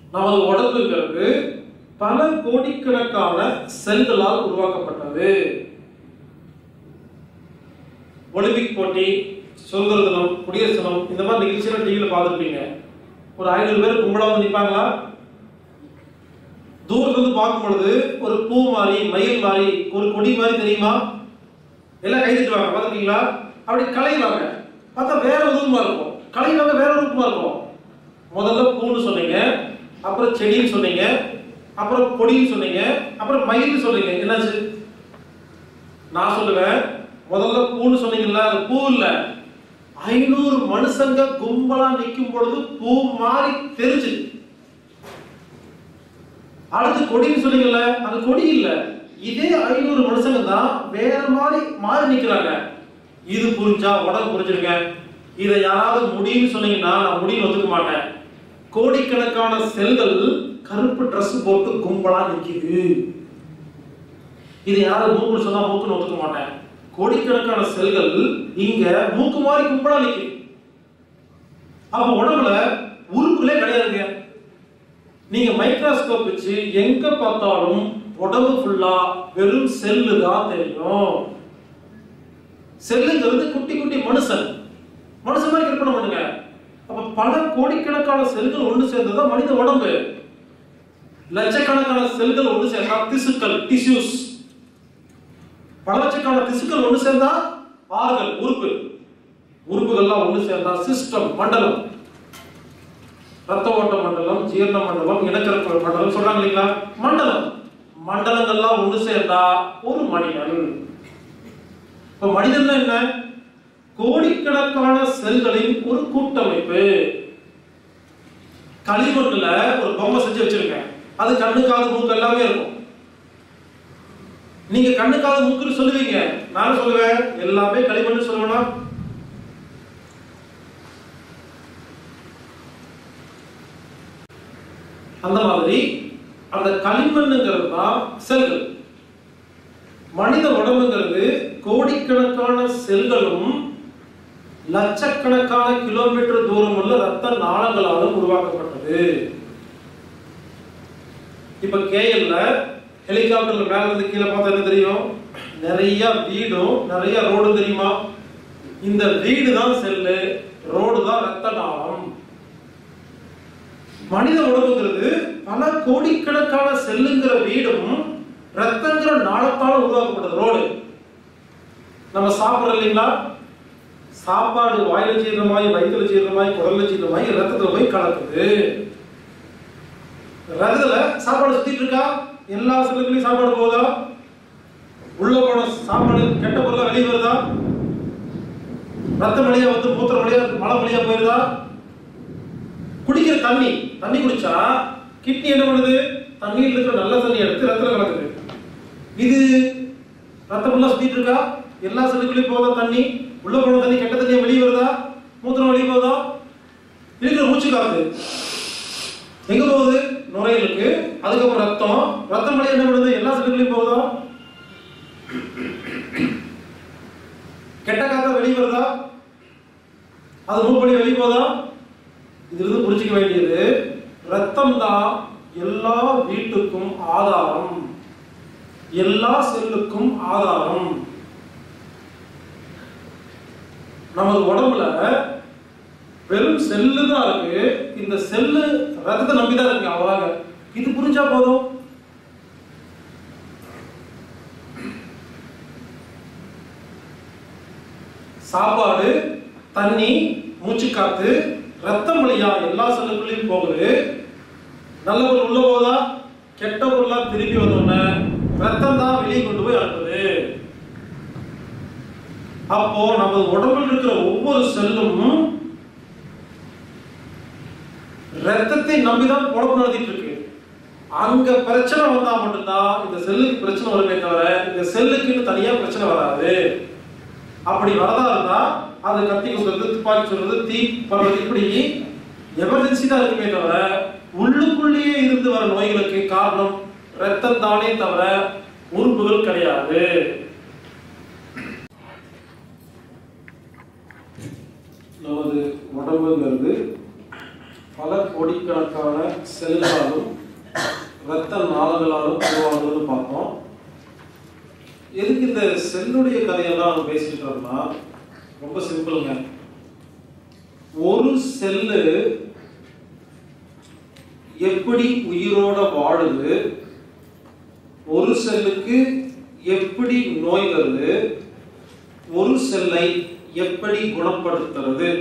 நமது உடம்புங்கிறது பல கோடிக்கணக்கான செல்களால் உருவாக்கப்பட்டது ஒலிம்பிக் போட்டி சுதந்திர தினம் குடியரசு தினம் இந்த மாதிரி நிகழ்ச்சிகள் டிவியில் பார்த்துருப்பீங்க ஒரு ஐநூறு பேர் கும்பலா வந்து நிற்பாங்களா தூரத்துல இருந்து பார்க்கும் பொழுது ஒரு பூ மாதிரி மயில் மாதிரி ஒரு கொடி மாதிரி தெரியுமா எல்லாம் கை தட்டுவாங்க பார்த்துருக்கீங்களா அப்படி கலைவாங்க பார்த்தா வேற உருவமா இருக்கும் கலைவாங்க வேற உருவமா இருக்கும் முதல்ல பூன்னு சொன்னீங்க அப்புறம் செடின்னு சொன்னீங்க அப்புறம் கொடின்னு சொன்னீங்க அப்புறம் மயில்னு சொன்னீங்க என்னாச்சு நான் சொல்லுவேன் முதல்ல பூன்னு சொன்னீங்கல்ல அது பூ இல்ல ஐநூறு மனுஷங்க கும்பலா நிக்கும் பொழுது பூ மாதிரி தெரிஞ்சு அடுத்து கொடின்னு சொன்னீங்கல்ல அது கொடி இல்ல இதே ஐநூறு மனுஷங்க தான் வேற மாதிரி மாறி நிக்கிறாங்க இது புரிஞ்சா உடம்பு புரிஞ்சிருங்க இதை யாராவது முடின்னு சொன்னீங்கன்னா நான் முடின்னு ஒத்துக்க மாட்டேன் கோடிக்கணக்கான செல்கள் கருப்பு Dress போட்டு கும்பலா நிக்குது இது யாரும் மூக்குன்னு சொன்னா மூக்குன்னு ஒத்துக்க மாட்டேன் கோடிக்கணக்கான செல்கள் இங்க மூக்கு மாதிரி கும்பலா நிக்குது அப்ப உடம்புல உறுப்புகளே கிடையாதுங்க நீங்க மைக்ரோஸ்கோப் வச்சு எங்க பார்த்தாலும் உடம்பு ஃபுல்லா வெறும் செல்லு தான் தெரியும் செல்லுங்கிறது குட்டி குட்டி மனுஷன் மனுஷன் மாதிரி கற்பனை பண்ணுங்க அப்ப பல கோடிக்கணக்கான செல்கள் ஒன்று சேர்ந்ததுதான் மனித உடம்பு லட்சக்கணக்கான செல்கள் ஒன்று சேர்ந்தா திசுக்கள் டிஷ்யூஸ் பல லட்சக்கான திசுக்கள் ஒன்று சேர்ந்தா ஆறுகள் உறுப்பு உறுப்புகள்லாம் ஒன்று சேர்ந்தா சிஸ்டம் மண்டலம் ரத்த ஓட்ட மண்டலம் ஜீரண மண்டலம் இனக்கருப்பு மண்டலம் சொல்றாங்க இல்லைங்களா மண்டலம் மண்டலங்கள்லாம் ஒன்று சேர்ந்தா ஒரு மனிதன் இப்ப மனிதன் என்ன கோடிக்கணக்கான செல்களின் ஒரு கூட்டமைப்பு களிமண்ணுல ஒரு பொம்மை செஞ்சு வச்சிருக்கேன் அது கண்ணு காது மூக்கு எல்லாமே இருக்கும் நீங்க கண்ணு காது மூக்குன்னு சொல்லுவீங்க நான் சொல்லுவேன் எல்லாமே களிமண்ணு சொல்லுவேனா அந்த மாதிரி அந்த களிமண்ணுங்கிறது தான் செல்கள் மனித உடம்புங்கிறது கோடிக்கணக்கான செல்களும் லட்சக்கணக்கான கிலோமீட்டர் தூரம் உள்ள ரத்த நாளங்களாலும் உருவாக்கப்பட்டது இப்ப கேஎல்ல ஹெலிகாப்டர்ல மேல இருந்து கீழே பார்த்தா என்ன தெரியும் நிறைய வீடும் நிறைய ரோடு தெரியுமா இந்த வீடு தான் செல்லு ரோடு தான் ரத்த நாளம் மனித உடம்புங்கிறது பல கோடிக்கணக்கான செல்லுங்கிற வீடும் ரத்தங்கிற நாளத்தால உருவாக்கப்பட்டது ரோடு நம்ம சாப்பிடுறோம் இல்லைங்களா சாப்பாடு வாயில ஜீரணமாய் வயிற்றுல ஜீரணமாய் குடல்ல ஜீரணமாய் ரத்தத்துல போய் கலக்குது ரத்தத்துல சாப்பாடு சுத்திட்டு இருக்கா எல்லா செல்லுக்குள்ளயும் சாப்பாடு போகுதா உள்ள போன சாப்பாடு கெட்ட பொருளா வெளியே வருதா ரத்தம் வழியா வந்து மூத்திரம் வழியா மலை வழியா போயிருதா குடிக்கிற தண்ணி தண்ணி குடிச்சா கிட்னி என்ன பண்ணுது தண்ணியில் இருக்கிற நல்ல தண்ணி எடுத்து ரத்தத்துல கலக்குது இது ரத்தம் ஃபுல்லா சுத்திட்டு இருக்கா எல்லா செல்லுக்குள்ளயும் போதா தண்ணி உள்ள போன தண்ணி கெட்ட தண்ணியா வெளியே வருதா மூத்திரம் வெளியே போதா இருக்கிற மூச்சு காத்து எங்க போகுது நுரையீரலுக்கு அதுக்கப்புறம் ரத்தம் ரத்தம் வழியா என்ன பண்ணுது எல்லா செல்லுக்குள்ளயும் போகுதா கெட்ட காத்தா வெளியே வருதா அது மூப்படி வெளியே போதா இதுல இருந்து புரிஞ்சுக்க வேண்டியது ரத்தம் தான் எல்லா வீட்டுக்கும் ஆதாரம் எல்லா செல்லுக்கும் ஆதாரம் நமது உடம்புல வெறும் செல்லு தான் இருக்கு இந்த செல்லு ரத்தத்தை நம்பி தான் இருக்கு அவ்வளவு இது புரிஞ்சா போதும் சாப்பாடு தண்ணி மூச்சுக்காத்து ரத்தம் வழியா எல்லா செல்லுக்குள்ளேயும் போகுது நல்ல பொருள் உள்ள போதா கெட்ட பொருளா திருப்பி வந்தோடனே ரத்தம் தான் வெளியே கொண்டு போய் அனுப்புது அப்போ நமது உடம்பில் இருக்கிற ஒவ்வொரு செல்லும் ரத்தத்தை நம்பிதான் பொழப்பு நடத்திட்டு இருக்கு அங்க பிரச்சனை வந்தா மட்டும்தான் இந்த செல்லுக்கு பிரச்சனை வருமே தவிர இந்த செல்லுக்குன்னு தனியா பிரச்சனை வராது அப்படி வரதா இருந்தா அது கத்தி குத்துறது துப்பாக்கி சொல்றது தீ பரவது இப்படி எமர்ஜென்சி தான் இருக்குமே தவிர உள்ளுக்குள்ளேயே இருந்து வர நோய்களுக்கு காரணம் ரத்தம் தானே தவிர உறுப்புகள் கிடையாது நமது உடம்புங்கிறது பல கோடிக்கணக்கான செல்களாலும் இரத்த நாளங்களாலும் உருவாகுதுன்னு பார்த்தோம் எதுக்கு இந்த செல்லுடைய கதையெல்லாம் நம்ம பேசிட்டு இருக்கோம்னா ரொம்ப சிம்பிளுங்க ஒரு செல்லு எப்படி உயிரோட வாழுது ஒரு செல்லுக்கு எப்படி நோய் வருது ஒரு செல்லை எப்படி குணப்படுத்துறது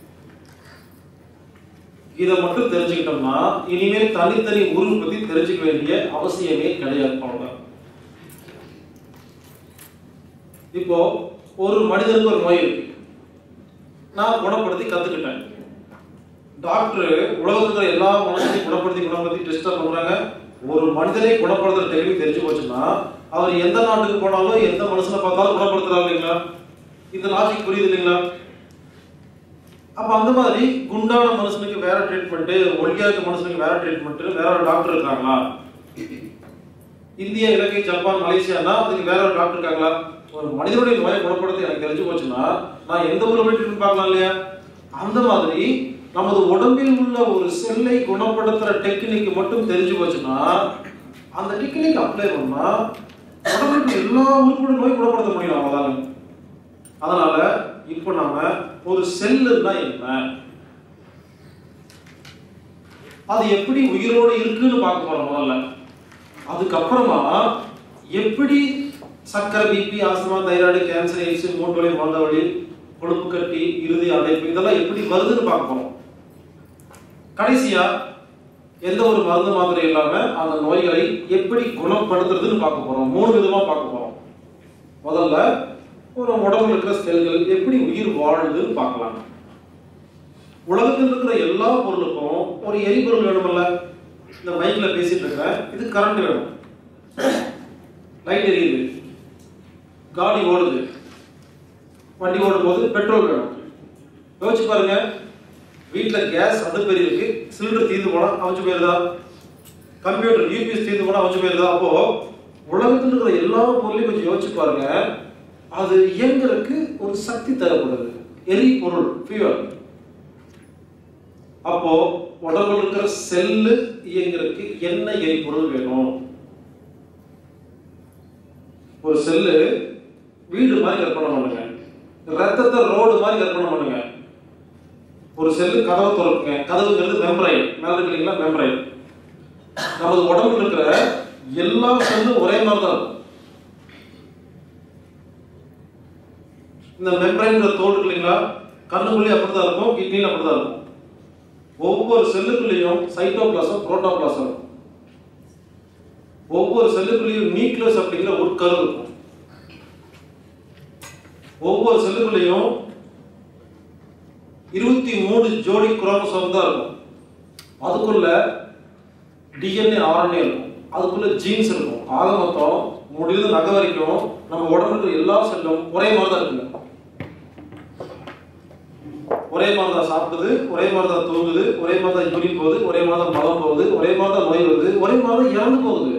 இதை மட்டும் தெரிஞ்சுக்கிட்டோம்னா இனிமேல் தனித்தனி உருவு பத்தி தெரிஞ்சுக்க வேண்டிய அவசியமே கிடையாது அவ்வளவுதான் இப்போ ஒரு மனிதனுக்கு ஒரு நோய் இருக்கு நான் குணப்படுத்தி கத்துக்கிட்டேன் டாக்டர் உலகத்துல இருக்கிற எல்லா மனுஷனையும் குணப்படுத்தி குணப்படுத்தி டெஸ்ட் பண்றாங்க ஒரு மனிதனை குணப்படுத்துற டெக்னிக் தெரிஞ்சு போச்சுன்னா அவர் எந்த நாட்டுக்கு போனாலும் எந்த மனுஷனை பார்த்தாலும் குணப்படுத்துறாரு இல்லைங்களா இந்த லாஜிக் புரியுது இல்லைங்களா அப்ப அந்த மாதிரி குண்டான மனுஷனுக்கு வேற ட்ரீட்மெண்ட் ஒல்லியா இருக்க மனுஷனுக்கு வேற ட்ரீட்மெண்ட் வேற ஒரு டாக்டர் இருக்காங்களா இந்தியா இலங்கை ஜப்பான் மலேசியானா அதுக்கு வேற ஒரு டாக்டர் இருக்காங்களா ஒரு மனிதனுடைய நோயை குணப்படுத்த எனக்கு தெரிஞ்சு போச்சுன்னா நான் எந்த ஊர்ல போய் ட்ரீட்மெண்ட் பார்க்கலாம் இல்லையா அந்த மாதிரி நமது உடம்பில் உள்ள ஒரு செல்லை குணப்படுத்துற டெக்னிக் மட்டும் தெரிஞ்சு போச்சுன்னா அந்த டெக்னிக் அப்ளை பண்ணா உடம்புக்கு எல்லா உறுப்புடைய நோய் குணப்படுத்த முடியும் அவ்வளவுதாங்க அதனால இப்போ நாம ஒரு செல்லுன்னா என்ன அது எப்படி உயிரோடு இருக்குன்னு பார்க்க போறோம் முதல்ல அதுக்கப்புறமா எப்படி சக்கரை BP asthma thyroid cancer AIDS மூட்டு வலி மந்த வலி கொழுப்பு கட்டி இறுதி அடைப்பு இதெல்லாம் எப்படி வருதுன்னு பார்க்க போறோம் கடைசியா எந்த ஒரு மருந்து மாத்திரை இல்லாம அந்த நோய்களை எப்படி குணப்படுத்துறதுன்னு பார்க்க போறோம் மூணு விதமா பார்க்க போறோம் முதல்ல ஒரு உடம்புல இருக்கிற செல்கள் எப்படி உயிர் வாழுதுன்னு பார்க்கலாம் உலகத்தில் இருக்கிற எல்லா பொருளுக்கும் ஒரு எரிபொருள் வேணுமல்ல இந்த மைக்ல பேசிட்டு இருக்கிறேன் இது கரண்ட் வேணும் லைட் எரியுது காடி ஓடுது வண்டி ஓடும் போது பெட்ரோல் வேணும் யோசிச்சு பாருங்க வீட்ல கேஸ் அடுப்பெரி இருக்கு சிலிண்டர் தீர்ந்து போனா அவச்சு போயிருதா கம்ப்யூட்டர் யூபிஎஸ் தீர்ந்து போனா அவச்சு போயிருதா அப்போ உலகத்தில் இருக்கிற எல்லா பொருளையும் கொஞ்சம் யோசிச்சு பாருங்க அது இயங்குறதுக்கு ஒரு சக்தி தேவைப்படுது எரிபொருள் ஃபியூவல் அப்போ உடம்புல இருக்கிற செல்லு இயங்குறதுக்கு என்ன எரிபொருள் வேணும் ஒரு செல்லு வீடு மாதிரி கற்பனை பண்ணுங்க ரத்தத்தை ரோடு மாதிரி கற்பனை பண்ணுங்க ஒரு செல்லு கதவை திறக்குங்க கதவுங்கிறது மெம்பரைன் மேல இருக்கு இல்லைங்களா மெம்பரைன் நமது உடம்புல இருக்கிற எல்லா செல்லும் ஒரே மாதிரி தான் இருக்கும் இந்த மெம்பரைன் தோல் இருக்கு இல்லைங்களா கண்ணுக்குள்ளேயும் அப்படிதான் இருக்கும் கிட்னியும் அப்படிதான் இருக்கும் ஒவ்வொரு செல்லுக்குள்ளேயும் சைட்டோபிளாசம் புரோட்டோபிளாசம் இருக்கும் ஒவ்வொரு செல்லுக்குள்ளேயும் நியூக்ளியஸ் அப்படிங்கிற ஒரு கரு இருக்கும் ஒவ்வொரு செல்லுக்குள்ளேயும் இருபத்தி மூணு ஜோடி குரோமோசோம் தான் இருக்கும் அதுக்குள்ள டிஎன்ஏ ஆர்என்ஏ இருக்கும் அதுக்குள்ள ஜீன்ஸ் இருக்கும் ஆக மொத்தம் முடிவு நகை வரைக்கும் நம்ம உடம்புல இருக்கிற எல்லா செல்லும் ஒரே மாதிரி தான் இருக்குங்க ஒரே மாதிரி தான் சாப்பிடுது ஒரே மாதிரி தான் தூங்குது ஒரே மாதிரி தான் யூரின் போகுது ஒரே மாதிரி தான் மலம் போகுது ஒரே மாதிரி தான் நோய் வருது ஒரே மாதிரி தான் இறந்து போகுது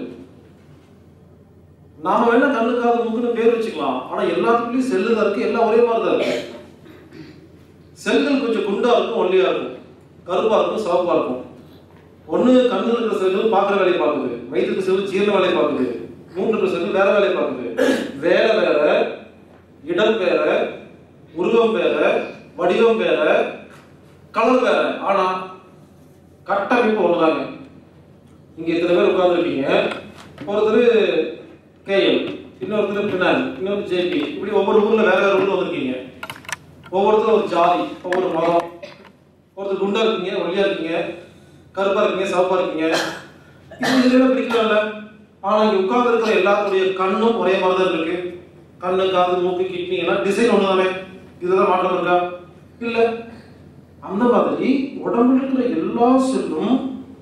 நாம வேணா கண்ணு காது மூக்குன்னு பேர் வச்சுக்கலாம் ஆனா எல்லாத்துக்குள்ளயும் செல்லு தான் இருக்கு எல்லாம் ஒரே மாதிரி தான் இருக்கு செல்கள் கொஞ்சம் குண்டா இருக்கும் ஒல்லியா இருக்கும் கருப்பா இருக்கும் சிவப்பா இருக்கும் ஒண்ணு கண்ணுல இருக்கிற செல்கள் பார்க்குற வேலையை பார்க்குது வயிற்றுக்கு செல் ஜீரண வேலையை பார்க்குது மூன்று இருக்கிற செல்கள் வேற வேலையை பார்க்குது வேற வேற இடம் வேற உருவம் வேற வடிவம் வேற கலர் வேற ஆனா கட்டமைப்பு ஒண்ணுதாங்க இங்க இத்தனை பேர் உட்கார்ந்துருக்கீங்க ஒருத்தர் கேஎல் இன்னொருத்தர் பினான் இன்னொரு ஜேபி இப்படி ஒவ்வொரு ஊர்ல வேற வேற ஊர்ல வந்திருக்கீங்க ஒவ்வொருத்தரும் ஒரு ஜாதி ஒவ்வொரு மதம் ஒருத்தர் குண்டா இருக்கீங்க ஒல்லியா இருக்கீங்க கருப்பா இருக்கீங்க சிவப்பா இருக்கீங்க இது இதெல்லாம் பிடிக்கலாம்ல ஆனா இங்க உட்கார்ந்து இருக்கிற எல்லாத்துடைய கண்ணும் ஒரே மாதிரி தான் இருக்கு கண்ணு காது மூக்கு கிட்னி எல்லாம் டிசைன் ஒண்ணுதானே இதுதான் மாற்றம் இருக்கா இல்ல அந்த மாதிரி உடம்புல இருக்கிற எல்லா செல்லும்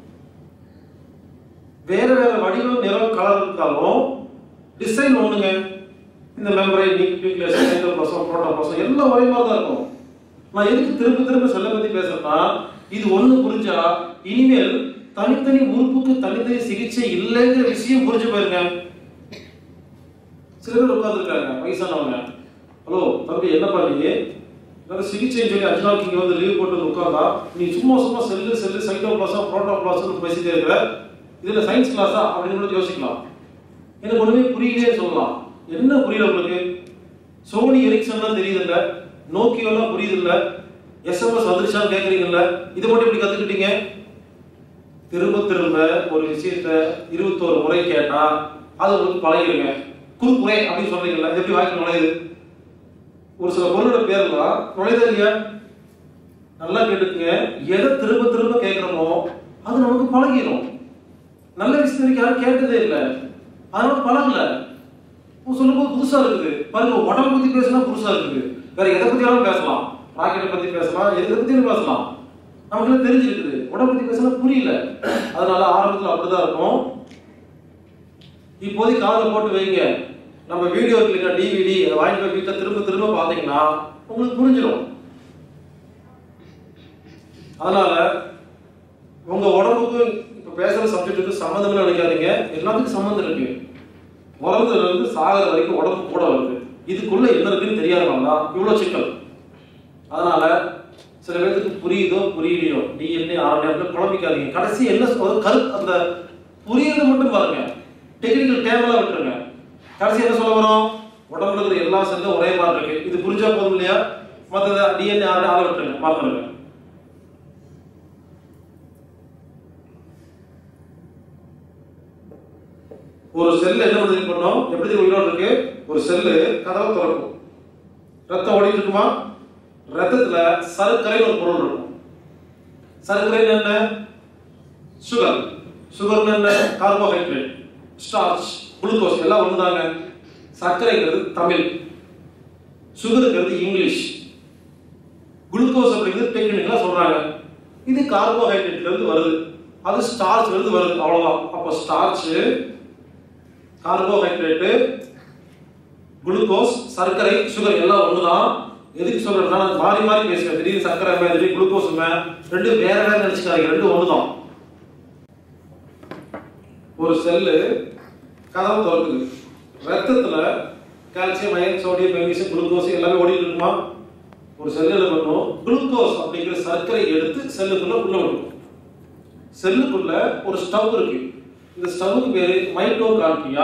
வேற வேற வடிவம் நிறம் கலர் இருந்தாலும் டிசைன் ஒண்ணுங்க இந்த மெம்பரை நியூக்ளியஸ் சைட்டோபிளாசம் புரோட்டோபிளாசம் எல்லாம் ஒரே மாதிரி தான் இருக்கும் நான் எதுக்கு திரும்ப திரும்ப செல்ல பத்தி பேசுறேன்னா இது ஒண்ணு புரிஞ்சா இனிமேல் தனித்தனி உறுப்புக்கு தனித்தனி சிகிச்சை இல்லைங்கிற விஷயம் புரிஞ்சு போயிருங்க சில பேர் உட்கார்ந்துருக்காங்க வயசானவங்க ஹலோ தம்பி என்ன பண்ணீங்க அதாவது சிகிச்சை சொல்லி அஞ்சு நாளைக்கு இங்கே வந்து லீவ் போட்டு வந்து உட்காந்தா நீ சும்மா சும்மா செல்லு செல்லு சைட்டோ பிளாஸா புரோட்டோ பிளாஸ்னு பேசிட்டே இருக்கிற இதில் சயின்ஸ் கிளாஸா அப்படின்னு கூட யோசிக்கலாம் எனக்கு ஒண்ணுமே புரியலையே சொல்லலாம் என்ன புரியல உங்களுக்கு சோனி எரிக்சன்லாம் தெரியுதில்ல நோக்கியோலாம் புரியுதில்ல எஸ்எம்எஸ் வந்துருச்சான்னு கேட்குறீங்கல்ல இது மட்டும் இப்படி கற்றுக்கிட்டீங்க திரும்ப திரும்ப ஒரு விஷயத்த இருபத்தோரு முறை கேட்டா அது உங்களுக்கு பழகிடுங்க குறுக்குறை அப்படின்னு சொல்றீங்கல்ல இது எப்படி வாய்க்கு நுழையுது ஒரு சில பொருளோட பேர்லாம் நுழையுதா இல்லையா நல்லா கேட்டுக்குங்க எதை திரும்ப திரும்ப கேட்குறோமோ அது நமக்கு பழகிடும் நல்ல விஷயத்துக்கு யாரும் கேட்டதே இல்லை அதனால பழகல இப்போ சொல்லும்போது புதுசா இருக்குது பாருங்க உடம்பு பத்தி பேசினா புதுசா இருக்குது வேற எதை பத்தியாலும் பேசலாம் ராக்கெட்டை பத்தி பேசலாம் எதை பத்தியும் பேசலாம் நமக்கு எல்லாம் தெரிஞ்சிருக்குது உடம்பு பத்தி பேசினா புரியல அதனால ஆரம்பத்துல அப்படிதான் இருக்கும் இப்போதைக்கு காதுல போட்டு வைங்க நம்ம வீடியோ இல்லைங்க டிவிடி வாங்கி போய் வீட்டில் திரும்ப திரும்ப பார்த்தீங்கன்னா உங்களுக்கு புரிஞ்சிடும் அதனால உங்க உடம்புக்கும் இப்ப பேசுற சப்ஜெக்ட்டுக்கு சம்மந்தம் நினைக்காதீங்க எல்லாத்துக்கும் சம்மந்தம் இருக்கு பிறந்ததுல இருந்து சாகிற வரைக்கும் உடம்பு கூட வருது இதுக்குள்ள என்ன இருக்குன்னு தெரியாதவங்க தான் இவ்வளவு சிக்கல் அதனால சில பேர்த்துக்கு புரியுதோ புரியலையோ டிஎன்ஏ ஆர்என்ஏ குழம்பிக்காதீங்க கடைசி என்ன சொல்றது கரு அந்த புரியுறது மட்டும் பாருங்க டெக்னிக்கல் டேபிளா விட்டுருங்க கடைசி என்ன சொல்ல வரோம் உடம்புல இருக்கிற எல்லா செல்லும் ஒரே மாதிரி இருக்கு இது புரிஞ்சா போதும் இல்லையா மற்ற டிஎன்ஏ ஆர்என்ஏ ஆள விட்டுருங்க மறந்துடுங்க ஒரு செல் என்ன பண்ணுது பண்ணோம் எப்படி உயிரோடு இருக்கு ஒரு செல்லு கதவை திறக்கும் ரத்தம் ஓடிட்டு இருக்குமா ரத்தத்துல சர்க்கரை ஒரு பொருள் இருக்கும் சர்க்கரை என்ன சுகர் சுகர் என்ன கார்போஹைட்ரேட் ஸ்டார்ச் குளுக்கோஸ் எல்லாம் ஒண்ணுதாங்க சர்க்கரைங்கிறது தமிழ் சுகருங்கிறது இங்கிலீஷ் குளுக்கோஸ் அப்படிங்கிறது டெக்னிக்கலா சொல்றாங்க இது கார்போஹைட்ரேட்ல இருந்து வருது அது ஸ்டார்ச்ல இருந்து வருது அவ்வளவுதான் அப்ப ஸ்டார்ச் கார்போஹைட்ரேட்டு குளுக்கோஸ் சர்க்கரை சுகர் எல்லாம் ஒண்ணுதான் எதுக்கு சொல்றேன்னா நான் மாறி மாறி பேசுவேன் திடீர்னு சர்க்கரை மே திடீர்னு குளுக்கோஸ் மே ரெண்டு வேற வேற நினைச்சுக்காதீங்க ரெண்டு ஒண்ணுதான் ஒரு செல்லு கதவு திறக்குது ரத்தத்துல calcium iron sodium magnesium glucose எல்லாமே ஓடிட்டு இருக்குமா ஒரு செல்லுல பண்ணும் குளுக்கோஸ் அப்படிங்கிற சர்க்கரை எடுத்து செல்லுக்குள்ள உள்ள விடும் செல்லுக்குள்ள ஒரு ஸ்டவ் இருக்கு இந்த ஸ்டவ்வுக்கு பேரு மைட்டோகாண்ட்ரியா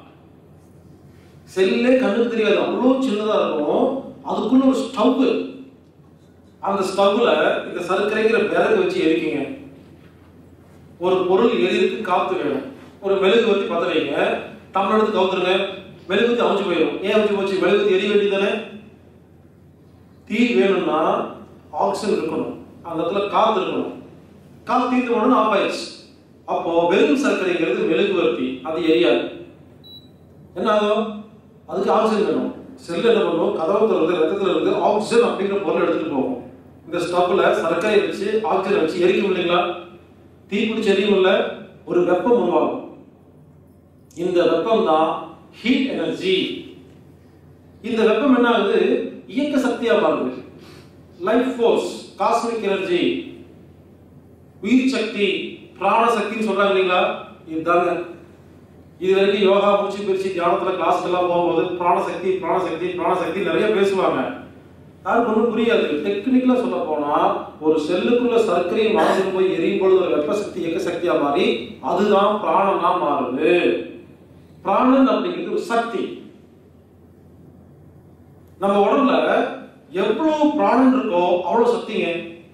செல்லே கண்ணுக்கு தெரியாது அவ்வளோ சின்னதா இருக்கும் அதுக்குள்ள ஒரு ஸ்டவ் அந்த ஸ்டவ்ல இந்த சர்க்கரைங்கிற விறகு வச்சு எரிக்குங்க ஒரு பொருள் எரியிருக்கு காத்து வேணும் ஒரு மெழுகு வத்தி பத்த வைங்க டம்ளர் எடுத்து கவுத்துருங்க மெழுகுவத்தி அவிஞ்சு போயிடும் ஏன் அவிஞ்சு போச்சு மெழுகுவத்தி எரிய வேண்டியதானே தீ வேணும்னா ஆக்சிஜன் இருக்கணும் அந்த இடத்துல காத்து இருக்கணும் காத்து தீர்த்து போனோம்னா ஆஃப் ஆயிடுச்சு அப்போ வெறும் சர்க்கரைங்கிறது மெழுகுவர்த்தி அது எரியாது என்ன ஆகும் அதுக்கு ஆக்சிஜன் வேணும் செல் என்ன பண்ணும் கதவு திறந்து ரத்தத்துல இருந்து ஆக்சிஜன் அப்படிங்கிற பொருள் எடுத்துட்டு போகும் இந்த ஸ்டவ்ல சர்க்கரை வச்சு ஆக்சிஜன் வச்சு எரிக்கும் இல்லைங்களா தீ பிடிச்சி எரியும் இல்ல ஒரு வெப்பம் உருவாகும் இந்த வெப்பம் தான் ஹீட் எனர்ஜி இந்த வெப்பம் என்ன ஆகுது இயக்க சக்தியா மாறுது லைஃப் ஃபோர்ஸ் காஸ்மிக் எனர்ஜி உயிர் சக்தி பிராண சக்தின்னு சொல்றாங்க இல்லைங்களா இதுதாங்க இது வரைக்கும் யோகா மூச்சு பயிற்சி தியானத்துல கிளாஸ்க்கு எல்லாம் போகும்போது பிராணசக்தி பிராணசக்தி பிராணசக்தி நிறைய பேசுவாங்க யாருக்கு ஒன்றும் புரியாது டெக்னிக்கலா சொல்ல போனா ஒரு செல்லுக்குள்ள சர்க்கரையை வாழ்ந்து போய் எரியும் பொழுது ஒரு வெப்ப சக்தி இயக்க சக்தியா மாறி அதுதான் பிராணனா மாறுது பிராணன் அப்படிங்கிறது ஒரு சக்தி நம்ம உடம்புல எவ்வளவு பிராணன் இருக்கோ அவ்வளவு சக்திங்க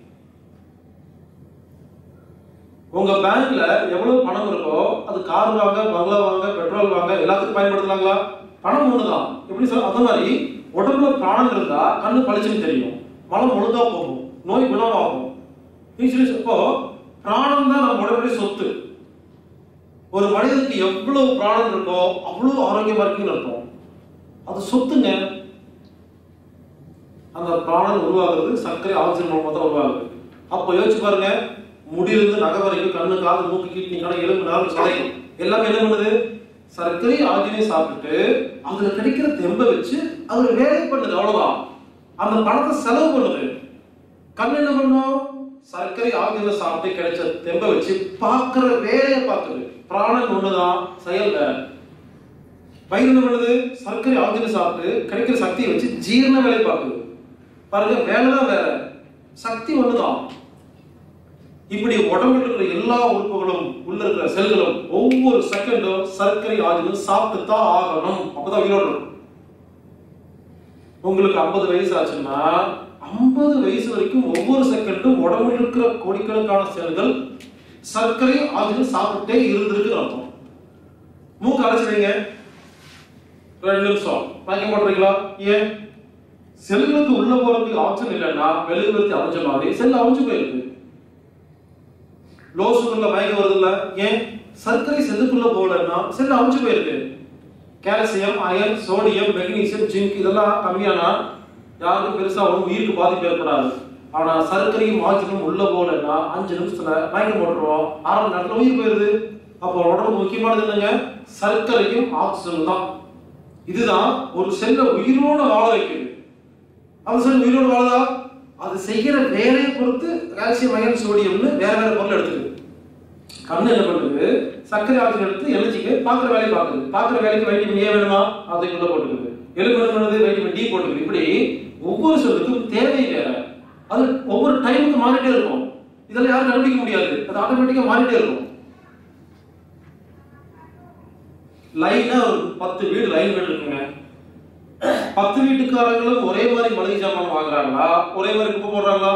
உங்க பேங்க்ல எவ்வளவு பணம் இருக்கோ அது கார் வாங்க பங்களா வாங்க பெட்ரோல் வாங்க எல்லாத்துக்கும் பயன்படுத்தலாங்களா பணம் ஒண்ணுதான் எப்படி சொல்ல அந்த மாதிரி உடம்புல பிராணம் இருந்தா கண்ணு பளிச்சுன்னு தெரியும் மலம் ஒழுங்கா போகும் நோய் குணமாகும் இன்சூரன்ஸ் இப்போ பிராணம் தான் நம்ம உடம்புடைய சொத்து ஒரு மனிதனுக்கு எவ்வளவு பிராணம் இருக்கோ அவ்வளவு ஆரோக்கியமா இருக்குன்னு அர்த்தம் அது சொத்துங்க அந்த பிராணம் உருவாகுறது சர்க்கரை ஆக்சிஜன் மூலமா தான் உருவாகுது அப்போ யோசிச்சு பாருங்க முடியிலிருந்து நகை வரைக்கும் கண்ணு காது மூக்கு கிட்னி கடை எலும்பு நாள் சதை எல்லாமே என்ன பண்ணுது சர்க்கரை ஆக்சிஜனை சாப்பிட்டுட்டு அதுல கிடைக்கிற தெம்பை வச்சு அது ஒரு வேலை பண்ணுது அவ்வளவுதான் அந்த பணத்தை செலவு பண்ணுது கண் என்ன பண்ணும் சர்க்கரை ஆக்சிஜனை சாப்பிட்டு கிடைச்ச தெம்பை வச்சு பார்க்கிற வேலையை பார்க்குது பிராணன் ஒண்ணுதான் செயல் வேற வயிறு என்ன பண்ணுது சர்க்கரை ஆக்சிஜனை சாப்பிட்டு கிடைக்கிற சக்தியை வச்சு ஜீரண வேலை பார்க்குது பாருங்க வேலை தான் வேற சக்தி ஒண்ணுதான் இப்படி உடம்புல இருக்கிற எல்லா உறுப்புகளும் உள்ள இருக்கிற செல்களும் ஒவ்வொரு செகண்டும் சர்க்கரை ஆகியும் சாப்பிட்டு தான் ஆகணும் அப்பதான் உயிரோடு இருக்கும் உங்களுக்கு 50 வயசு ஆச்சுன்னா 50 வயசு வரைக்கும் ஒவ்வொரு செகண்டும் உடம்புல இருக்கிற கோடிக்கணக்கான செல்கள் சர்க்கரை ஆகியும் சாப்பிட்டே இருந்திருக்கு அர்த்தம் மூக்கு அடைச்சிடுங்க ரெண்டு நிமிஷம் மயக்க மாட்டீங்களா ஏன் செல்களுக்கு உள்ள போறதுக்கு ஆப்ஷன் இல்லைன்னா மெழுகுவர்த்தி அரைஞ்ச மாதிரி செல் அரைஞ்சு போயிருக்கு லோ சுகர்ல மயக்கம் வருது இல்ல ஏன் சர்க்கரை செல்லுக்குள்ள போகலன்னா செல் அரைஞ்சு போயிருக்கு calcium iron sodium magnesium zinc இதெல்லாம் கம்மியானா யாருக்கும் பெருசா ஒன்றும் உயிருக்கு பாதிப்பு ஏற்படாது ஆனா சர்க்கரையும் ஆக்சிஜனும் உள்ள போகலன்னா அஞ்சு நிமிஷத்துல மயக்கம் போட்டுருவோம் அரை மணி நேரத்துல உயிர் போயிருது அப்போ உடம்புக்கு முக்கியமானது என்னங்க சர்க்கரையும் ஆக்சிஜனும் தான் இதுதான் ஒரு செல்லை உயிரோட வாழ வைக்குது அந்த செல் உயிரோட வாழுதா அது செய்யற வேலையை பொறுத்து கால்சியம் அயன் சோடியம்னு வேற வேற பொருள் எடுத்துக்குது கண்ணு என்ன பண்ணுது சர்க்கரை ஆக்சிஜன் எடுத்து எனர்ஜிக்கு பார்க்குற வேலையை பார்க்குது பார்க்குற வேலைக்கு வைட்டமின் ஏ வேணுமா அதுக்குள்ள போட்டுக்குது எலும்பு என்ன பண்ணுது வைட்டமின் டி போட்டுக்குது இப்படி ஒவ்வொரு செல்லுக்கும் தேவை வேற அது ஒவ்வொரு டைமுக்கு மாறிட்டே இருக்கும் இதெல்லாம் யாரும் கண்டுபிடிக்க முடியாது அது ஆட்டோமேட்டிக்கா மாறிட்டே இருக்கும் லைனா ஒரு பத்து வீடு லைன் வீடு இருக்குங்க பத்து வீட்டுக்காரங்களும் ஒரே மாதிரி மளிகை சாமான் வாங்குறாங்களா ஒரே மாதிரி குப்பை போடுறாங்களா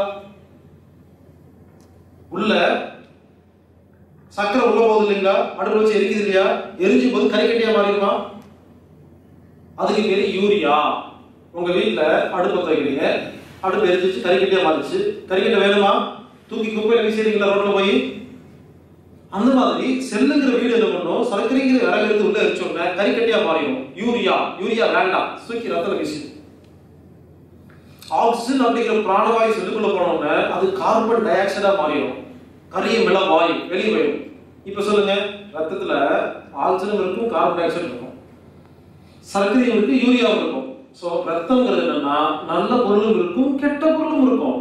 உள்ள சக்கரை உள்ள போகுது இல்லைங்களா அடுப்பு வச்சு எரிக்குது இல்லையா எரிஞ்சும் போது கறிக்கட்டியா மாறிடுமா அதுக்கு பேரு யூரியா உங்க வீட்ல அடுப்பு பத்த வைக்கிறீங்க அடுப்பு எரிஞ்சிச்சு கறிக்கட்டியா மாறிச்சு கறிக்கட்டை வேணுமா தூக்கி குப்பையில வீசிடுறீங்களா ரோட்ல போய் அந்த மாதிரி செல்லுங்கிற வீடு என்ன பண்ணும் சர்க்கரைங்கிற விறகு எடுத்து உள்ள எரிச்ச உடனே கறிக்கட்டியா மாறிடும் யூரியா யூரியா வேண்டாம் தூக்கி ரத்தத்துல வீசிடும் ஆக்சிஜன் அப்படிங்கிற பிராணவாயு செல்லுக்குள்ள போன உடனே அது கார்பன் டை ஆக்சைடா மாறிடும் கரிய மிள வாயு வெளியே போயிடும் இப்ப சொல்லுங்க ரத்தத்துல ஆக்சிஜன் இருக்கும் கார்பன் டை ஆக்சைடு இருக்கும் சர்க்கரையும் இருக்கு யூரியாவும் இருக்கும் சோ ரத்தம்ங்கிறது என்னன்னா நல்ல பொருளும் இருக்கும் கெட்ட பொருளும் இருக்கும்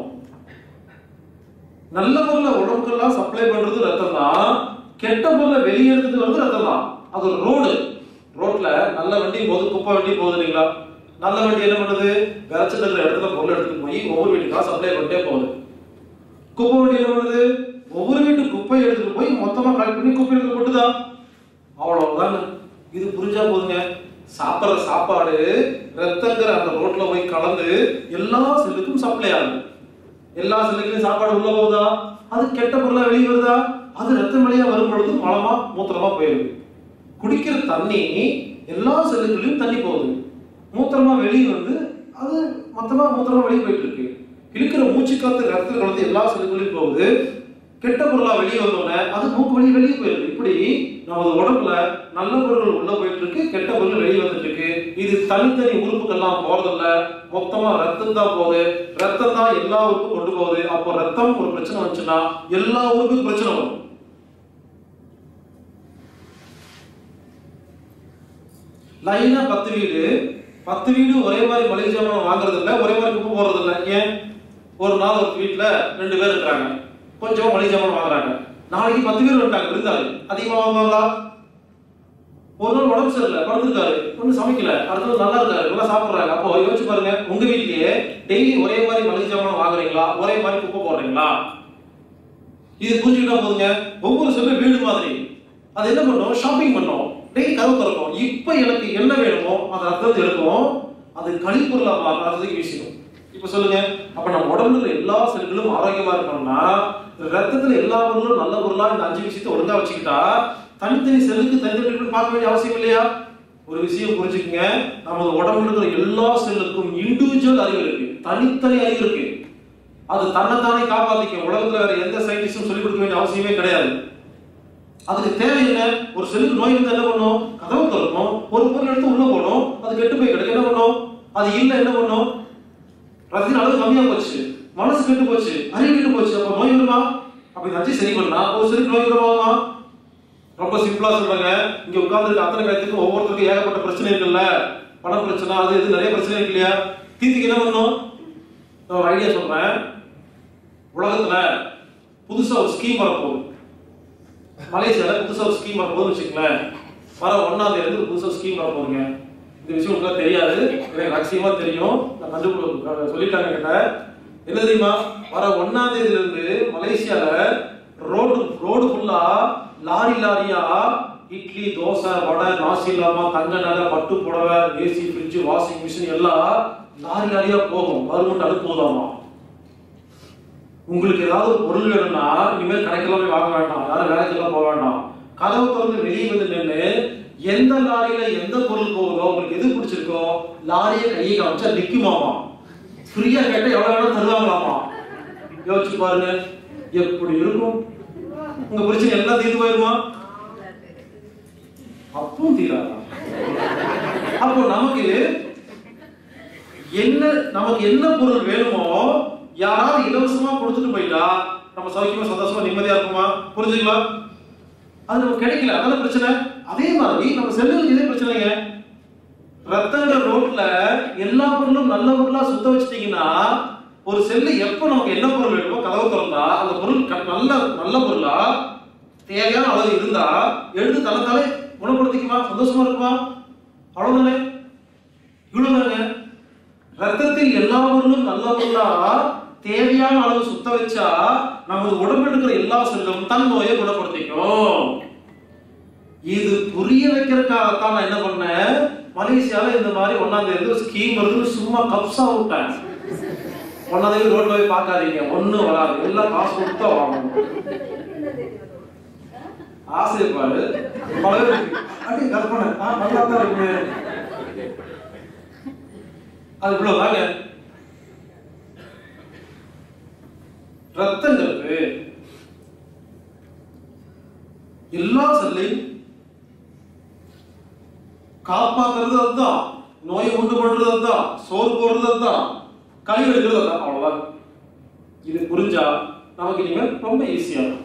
நல்ல பொருளை உடம்புக்கெல்லாம் சப்ளை பண்றது ரத்தம் தான் கெட்ட பொருளை வெளியே எடுத்துட்டு வர்றது ரத்தம் தான் அது ஒரு ரோடு ரோட்ல நல்ல வண்டி போகுது குப்பை வண்டி போகுது இல்லைங்களா நல்ல வண்டி என்ன பண்ணுது விளைச்சல் இருக்கிற இடத்துல பொருள் எடுத்துட்டு போய் ஒவ்வொரு வீட்டுக்கா சப்ளை பண்ணிட்டே போகுது குப்பை வண்டி என்ன பண்ணுது ஒவ்வொரு வீட்டு குப்பை எடுத்துட்டு போய் மொத்தமா கலெக்ட் பண்ணி குப்பை எடுத்து கொட்டுதா அவ்வளவுதாங்க இது புரிஞ்சா போதுங்க சாப்பிடுற சாப்பாடு ரத்தங்கிற அந்த ரோட்ல போய் கலந்து எல்லா செல்லுக்கும் சப்ளை ஆகுது எல்லா செல்லுக்குலயும் சாப்பாடு உள்ள போகுதா அது கெட்ட பொருளா வெளியே வருதா அது ரத்தம் வழியா வரும் பொழுது மலமா மூத்திரமா போயிருது குடிக்கிற தண்ணி எல்லா செல்லுக்குள்ளயும் தண்ணி போகுது மூத்திரமா வெளியே வந்து அது மொத்தமா மூத்திரமா வெளியே போயிட்டு இருக்கு இழுக்கிற மூச்சு காத்து ரத்தத்தில் கலந்து எல்லா செல்லுக்குள்ளயும் போகுது கெட்ட பொருளா வெளியே வந்தோடனே அது மூக்கு வழி வெளியே போயிருது இப்படி நமது உடம்புல நல்ல பொருள் உள்ள போயிட்டு இருக்கு கெட்ட பொருள் வெளியே வந்துட்டு இருக்கு இது தனித்தனி உறுப்புக்கெல்லாம் போறதில்ல மொத்தமா ரத்தம் தான் போகுது ரத்தம் தான் எல்லா உறுப்பும் கொண்டு போகுது அப்போ ரத்தம் ஒரு பிரச்சனை வந்துச்சுன்னா எல்லா உறுப்புக்கும் பிரச்சனை வரும் லைனா பத்து வீடு பத்து வீடு ஒரே மாதிரி மளிகை சாமான் வாங்குறது இல்ல ஒரே மாதிரி குப்பை போடுறது இல்ல ஏன் ஒரு நாள் ஒரு வீட்டுல ரெண்டு பேர் இருக்கிறாங்க கொஞ்சம் மளிகை சாமான் வாங்குறாங்க நாளைக்கு பத்து பேர் வந்துட்டாங்க விருந்தாளி அதிகமா வாங்குவாங்களா ஒரு நாள் உடம்பு சரியில்லை படுத்திருக்காரு ஒன்றும் சமைக்கல அடுத்த நாள் நல்லா இருக்காரு நல்லா சாப்பிடுறாங்க அப்போ யோசிச்சு பாருங்க உங்க வீட்லயே டெய்லி ஒரே மாதிரி மளிகை சாமான் வாங்குறீங்களா ஒரே மாதிரி குப்பை போடுறீங்களா இது புரிஞ்சுக்கிட்டா போதுங்க ஒவ்வொரு செல்லும் வீடு மாதிரி அது என்ன பண்ணும் ஷாப்பிங் பண்ணும் டெய்லி கதவு திறக்கும் இப்போ எனக்கு என்ன வேணுமோ அதை ரத்தத்தை எடுக்கும் அது கழிப்பொருளா மாறும் ரத்தத்துக்கு வீசிடும் இப்போ சொல்லுங்க அப்ப நம்ம உடம்புல இருக்கிற எல்லா செல்களும் ஆரோக்கியமா இருக்கணும்னா ரத்தத்துல எல்லா பொருளும் நல்ல பொருளா இந்த அஞ்சு விஷயத்தை ஒழுங்கா வச்சுக்கிட்டா தனித்தனி செல்லுக்கு தனித்தனி பார்க்க வேண்டிய அவசியம் இல்லையா ஒரு விஷயம் புரிஞ்சுக்கங்க நமது உடம்புல இருக்கிற எல்லா செல்லுக்கும் இண்டிவிஜுவல் அறிவு இருக்கு தனித்தனி அறிவு இருக்கு அது தன்னைத்தானே காப்பாத்திக்க உலகத்துல வேற எந்த சயின்டிஸ்டும் சொல்லிக் கொடுக்க வேண்டிய அவசியமே கிடையாது அதுக்கு தேவை என்ன ஒரு செல்லுக்கு நோய் வந்து என்ன பண்ணும் கதவு திறக்கும் ஒரு பொருள் எடுத்து உள்ள போடும் அது கெட்டு போய் கிடக்கு என்ன பண்ணும் அது இல்ல என்ன பண்ணும் ரத்தின அளவு கம்மியா போச்சு மனசு கெட்டு போச்சு அறிவு கெட்டு போச்சு அப்ப நோய் வருமா அப்ப இந்த அஞ்சு சரி பண்ணா ஒரு செல்லுக்கு நோய் வருமா ரொம்ப சிம்பிளா சொல்றாங்க இங்க உட்கார்ந்து அத்தனை பேர்த்துக்கும் ஒவ்வொருத்தருக்கும் ஏகப்பட்ட பிரச்சனை இருக்குல்ல பண பிரச்சனை அது இது நிறைய பிரச்சனை இருக்கு இல்லையா தீர்த்துக்கு என்ன பண்ணணும் நான் ஒரு ஐடியா சொல்றேன் உலகத்துல புதுசா ஒரு ஸ்கீம் வரப்போகுது மலேசியால புதுசா ஒரு ஸ்கீம் வரப்போகுதுன்னு வச்சுக்கங்களேன் வர ஒன்னாம் தேதி புதுசா ஸ்கீம் வரப்போகுதுங்க இந்த விஷயம் உங்களுக்கு தெரியாது எனக்கு ரகசியமா தெரியும் நான் கண்டுபிடி சொல்லிட்டாங்க கிட்ட என்ன தெரியுமா வர ஒன்னாம் தேதியில இருந்து மலேசியால ரோடு ரோடு ஃபுல்லா லாரி லாரியா இட்லி தோசை வடை நாசி இல்லாம தங்க நகை பட்டு புடவை ஏசி ஃப்ரிட்ஜ் வாஷிங் மிஷின் எல்லாம் லாரி லாரியா போகும் கவர்மெண்ட் அனுப்புவதாமா உங்களுக்கு ஏதாவது ஒரு பொருள் வேணும்னா இனிமேல் கடைக்கெல்லாம் போய் வாங்க வேண்டாம் யாரும் வேலைக்கெல்லாம் போக வேண்டாம் கதவு திறந்து வெளியே வந்து நின்று எந்த லாரியில எந்த பொருள் போகுதோ உங்களுக்கு எது பிடிச்சிருக்கோ லாரியை கையை காமிச்சா நிக்குமாமா ஃப்ரீயா கேட்டா எவ்வளவு வேணா தருவாங்களாமா யோசிச்சு பாருங்க எப்படி இருக்கும் உங்க பிரச்சனை எல்லாம் தீர்ந்து போயிருமா அப்பவும் தீராதா அப்போ நமக்கு என்ன நமக்கு என்ன பொருள் வேணுமோ யாராவது இலவசமா கொடுத்துட்டு போயிட்டா நம்ம சௌக்கியமா சந்தோஷமா நிம்மதியா இருக்குமா புரிஞ்சுக்கலாம் அது நமக்கு கிடைக்கல அதான பிரச்சனை அதே மாதிரி நம்ம செல்லுக்கு இதே பிரச்சனைங்க ரத்தங்கிற ரோட்ல எல்லா பொருளும் நல்ல பொருளா சுத்த வச்சிட்டீங்கன்னா ஒரு செல்லு எப்போ நமக்கு என்ன பொருள் வேணுமோ கதவு திறந்தா அந்த பொருள் க- நல்ல நல்ல பொருளா தேவையான அளவு இருந்தா எடுத்து தனத்தாலே குணப்படுத்திக்குமா சந்தோஷமா இருக்குமா அவ்வளவுதானே இவ்வளவுதாங்க ரத்தத்தில் எல்லா பொருளும் நல்ல பொருளா தேவையான அளவு சுத்த வச்சா நமது உடம்புல இருக்கிற எல்லா செல்லும் தன் நோயை குணப்படுத்திக்கும் இது புரிய வைக்கிறதுக்காகத்தான் நான் என்ன பண்ணேன் மலேசியால இந்த மாதிரி ஒன்னாம் தேதி ஒரு ஸ்கீம் வருதுன்னு சும்மா கப்ஸா விட்டேன் ஒன்னாம் தேதி ரோட்ல போய் பார்க்காதீங்க ஒண்ணும் வராது எல்லாம் காசு கொடுத்தா வாங்கணும் ஆசை பாரு பல பேர் இருக்கு. அப்படியே கற்பனை ஆ, நல்லா தான் இருக்குமே அது இவ்வளவுதாங்க ரத்தங்கிறது எல்லா செல்லையும் காப்பாத்துறது அதுதான் நோயை உண்டு பண்றது அதுதான் சோறு போடுறது அதுதான் கழிவு எடுக்கிறது அதுதான் அவ்வளவுதான் இது புரிஞ்சா நமக்கு இனிமேல் ரொம்ப ஈஸியா இருக்கும்